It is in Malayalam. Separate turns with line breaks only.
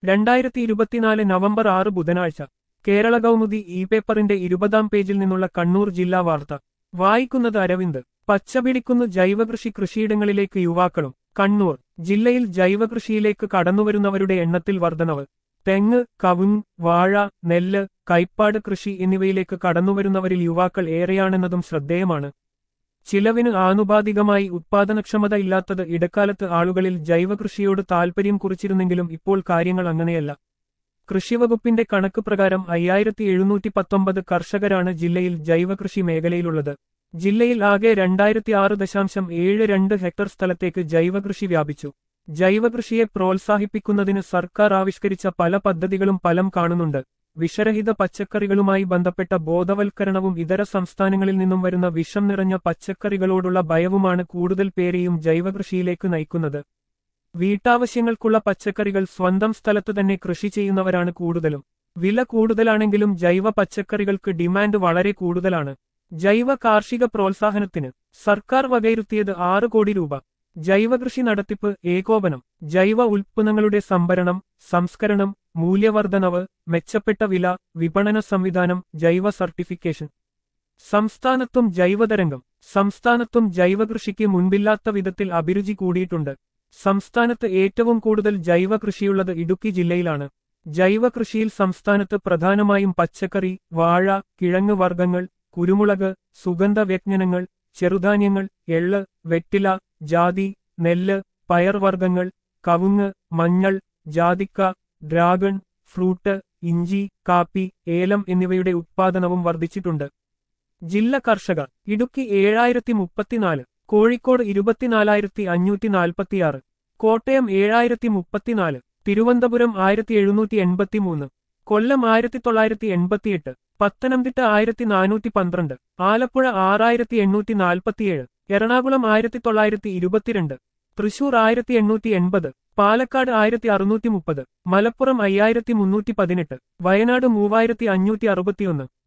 രണ്ടായിരത്തി ഇരുപത്തിനാല് നവംബർ ആറ് ബുധനാഴ്ച കേരള കൗമുദി ഇ പേപ്പറിന്റെ ഇരുപതാം പേജിൽ നിന്നുള്ള കണ്ണൂർ ജില്ലാ വാർത്ത വായിക്കുന്നത് അരവിന്ദ് പച്ചപിടിക്കുന്നു ജൈവകൃഷി കൃഷിയിടങ്ങളിലേക്ക് യുവാക്കളും കണ്ണൂർ ജില്ലയിൽ ജൈവകൃഷിയിലേക്ക് കടന്നുവരുന്നവരുടെ എണ്ണത്തിൽ വർധനവ് തെങ്ങ് കവുങ് വാഴ നെല്ല് കൈപ്പാട് കൃഷി എന്നിവയിലേക്ക് കടന്നുവരുന്നവരിൽ യുവാക്കൾ ഏറെയാണെന്നതും ശ്രദ്ധേയമാണ് ചിലവിന് ആനുപാതികമായി ഉത്പാദനക്ഷമത ഇല്ലാത്തത് ഇടക്കാലത്ത് ആളുകളിൽ ജൈവകൃഷിയോട് താൽപര്യം കുറിച്ചിരുന്നെങ്കിലും ഇപ്പോൾ കാര്യങ്ങൾ അങ്ങനെയല്ല കൃഷിവകുപ്പിന്റെ കണക്ക് പ്രകാരം അയ്യായിരത്തി എഴുന്നൂറ്റി പത്തൊമ്പത് കർഷകരാണ് ജില്ലയിൽ ജൈവകൃഷി മേഖലയിലുള്ളത് ജില്ലയിൽ ആകെ രണ്ടായിരത്തി ആറ് ദശാംശം ഏഴ് രണ്ട് ഹെക്ടർ സ്ഥലത്തേക്ക് ജൈവകൃഷി വ്യാപിച്ചു ജൈവകൃഷിയെ പ്രോത്സാഹിപ്പിക്കുന്നതിന് സർക്കാർ ആവിഷ്കരിച്ച പല പദ്ധതികളും ഫലം കാണുന്നുണ്ട് വിഷരഹിത പച്ചക്കറികളുമായി ബന്ധപ്പെട്ട ബോധവൽക്കരണവും ഇതര സംസ്ഥാനങ്ങളിൽ നിന്നും വരുന്ന വിഷം നിറഞ്ഞ പച്ചക്കറികളോടുള്ള ഭയവുമാണ് കൂടുതൽ പേരെയും ജൈവകൃഷിയിലേക്ക് നയിക്കുന്നത് വീട്ടാവശ്യങ്ങൾക്കുള്ള പച്ചക്കറികൾ സ്വന്തം സ്ഥലത്ത് തന്നെ കൃഷി ചെയ്യുന്നവരാണ് കൂടുതലും വില കൂടുതലാണെങ്കിലും ജൈവ പച്ചക്കറികൾക്ക് ഡിമാൻഡ് വളരെ കൂടുതലാണ് ജൈവ കാർഷിക പ്രോത്സാഹനത്തിന് സർക്കാർ വകയിരുത്തിയത് ആറ് കോടി രൂപ ജൈവകൃഷി നടത്തിപ്പ് ഏകോപനം ജൈവ ഉൽപ്പന്നങ്ങളുടെ സംഭരണം സംസ്കരണം മൂല്യവർദ്ധനവ് മെച്ചപ്പെട്ട വില വിപണന സംവിധാനം ജൈവ സർട്ടിഫിക്കേഷൻ സംസ്ഥാനത്തും ജൈവതരംഗം സംസ്ഥാനത്തും ജൈവകൃഷിക്ക് മുൻപില്ലാത്ത വിധത്തിൽ അഭിരുചി കൂടിയിട്ടുണ്ട് സംസ്ഥാനത്ത് ഏറ്റവും കൂടുതൽ ജൈവ കൃഷിയുള്ളത് ഇടുക്കി ജില്ലയിലാണ് ജൈവ കൃഷിയിൽ സംസ്ഥാനത്ത് പ്രധാനമായും പച്ചക്കറി വാഴ കിഴങ്ങ് വർഗ്ഗങ്ങൾ കുരുമുളക് സുഗന്ധവ്യഞ്ജനങ്ങൾ ചെറുധാന്യങ്ങൾ എള്ള് വെറ്റില ജാതി നെല്ല് പയർവർഗ്ഗങ്ങൾ കവുങ്ങ് മഞ്ഞൾ ജാതിക്ക ഡ്രാഗൺ ഫ്രൂട്ട് ഇഞ്ചി കാപ്പി ഏലം എന്നിവയുടെ ഉത്പാദനവും വർദ്ധിച്ചിട്ടുണ്ട് ജില്ല കർഷകർ ഇടുക്കി ഏഴായിരത്തി മുപ്പത്തിനാല് കോഴിക്കോട് ഇരുപത്തിനാലായിരത്തി അഞ്ഞൂറ്റി നാൽപ്പത്തിയാറ് കോട്ടയം ഏഴായിരത്തി മുപ്പത്തിനാല് തിരുവനന്തപുരം ആയിരത്തി എഴുന്നൂറ്റി എൺപത്തിമൂന്ന് കൊല്ലം ആയിരത്തി തൊള്ളായിരത്തി എൺപത്തിയെട്ട് പത്തനംതിട്ട ആയിരത്തി നാനൂറ്റി പന്ത്രണ്ട് ആലപ്പുഴ ആറായിരത്തി എണ്ണൂറ്റി നാൽപ്പത്തിയേഴ് എറണാകുളം ആയിരത്തി തൊള്ളായിരത്തി ഇരുപത്തിരണ്ട് തൃശൂർ ആയിരത്തി എണ്ണൂറ്റി എൺപത് പാലക്കാട് ആയിരത്തി അറുന്നൂറ്റി മുപ്പത് മലപ്പുറം അയ്യായിരത്തി മുന്നൂറ്റി പതിനെട്ട് വയനാട് മൂവായിരത്തി അഞ്ഞൂറ്റി അറുപത്തിയൊന്ന്